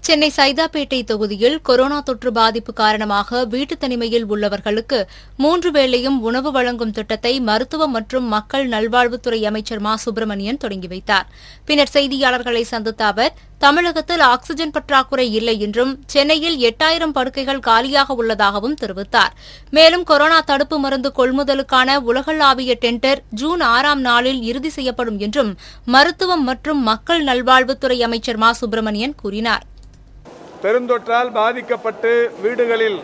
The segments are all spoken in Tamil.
சென்னை சைதாப்பேட்டை தொகுதியில் கொரோனா தொற்று பாதிப்பு காரணமாக வீட்டு தனிமையில் உள்ளவர்களுக்கு மூன்று வேளையும் உணவு வழங்கும் திட்டத்தை மருத்துவ மற்றும் மக்கள் நல்வாழ்வுத்துறை அமைச்சர் மா சுப்பிரமணியன் தொடங்கி வைத்தார் பின்னர் செய்தியாளர்களை சந்தித்த அவர் தமிழகத்தில் ஆக்ஸிஜன் பற்றாக்குறை இல்லை என்றும் சென்னையில் எட்டாயிரம் படுக்கைகள் காலியாக உள்ளதாகவும் தெரிவித்தார் மேலும் கொரோனா தடுப்பு மருந்து கொள்முதலுக்கான உலகளாவிய டெண்டர் ஜூன் ஆறாம் நாளில் இறுதி செய்யப்படும் என்றும் மருத்துவம் மற்றும் மக்கள் நல்வாழ்வுத்துறை அமைச்சர் மா சுப்பிரமணியன் கூறினார் பெருந்தொற்றால் பாதிக்கப்பட்டு வீடுகளில்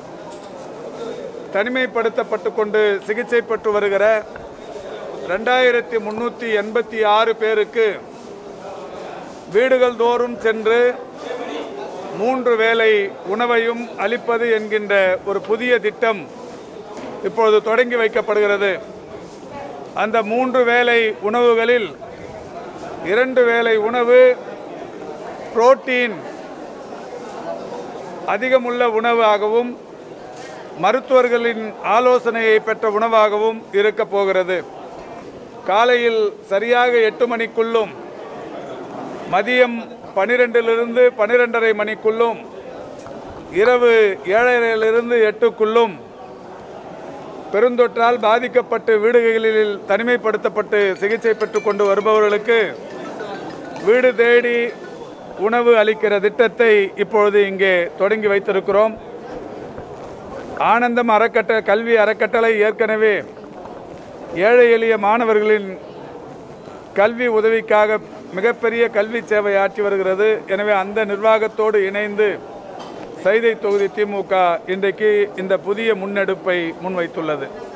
தனிமைப்படுத்தப்பட்டு கொண்டு சிகிச்சை பெற்று வருகிற ரெண்டாயிரத்தி முன்னூற்றி எண்பத்தி ஆறு பேருக்கு வீடுகள் தோறும் சென்று மூன்று வேளை உணவையும் அளிப்பது என்கின்ற ஒரு புதிய திட்டம் இப்பொழுது தொடங்கி வைக்கப்படுகிறது அந்த மூன்று வேளை உணவுகளில் இரண்டு வேளை உணவு புரோட்டீன் அதிகமுள்ள உணவாகவும் மருத்துவர்களின் ஆலோசனையை பெற்ற உணவாகவும் இருக்கப் போகிறது காலையில் சரியாக எட்டு மணிக்குள்ளும் மதியம் பனிரெண்டிலிருந்து பனிரெண்டரை மணிக்குள்ளும் இரவு ஏழரையிலிருந்து எட்டுக்குள்ளும் பெருந்தொற்றால் பாதிக்கப்பட்டு வீடுகளில் தனிமைப்படுத்தப்பட்டு சிகிச்சை பெற்று கொண்டு வருபவர்களுக்கு வீடு தேடி உணவு அளிக்கிற திட்டத்தை இப்பொழுது இங்கே தொடங்கி வைத்திருக்கிறோம் ஆனந்தம் அறக்கட்ட கல்வி அறக்கட்டளை ஏற்கனவே ஏழை எளிய மாணவர்களின் கல்வி உதவிக்காக மிகப்பெரிய கல்வி சேவை ஆற்றி வருகிறது எனவே அந்த நிர்வாகத்தோடு இணைந்து சைதை தொகுதி திமுக இன்றைக்கு இந்த புதிய முன்னெடுப்பை முன்வைத்துள்ளது